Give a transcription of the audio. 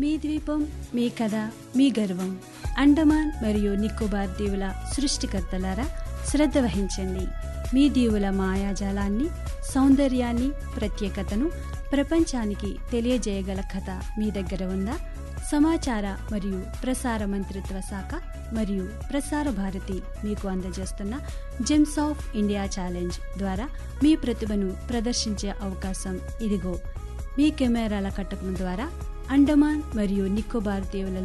మీ ద్వీపం మీ కథ మీ గర్వం అండమాన్ మరియు నికోబార్ దీవుల సృష్టికర్తలారా శ్రద్ధ వహించండి మీ దీవుల మాయాజాలాన్ని సౌందర్యాన్ని ప్రత్యేకతను ప్రపంచానికి తెలియజేయగల కథ మీ దగ్గర ఉందా సమాచార మరియు ప్రసార మంత్రిత్వ శాఖ మరియు ప్రసార భారతి మీకు అందజేస్తున్న జెమ్స్ ఆఫ్ ఇండియా ఛాలెంజ్ ద్వారా మీ ప్రతిభను ప్రదర్శించే అవకాశం ఇదిగో మీ కెమెరాల కట్టకం ద్వారా అండమాన్ మరియు నికోబార్ దీవుల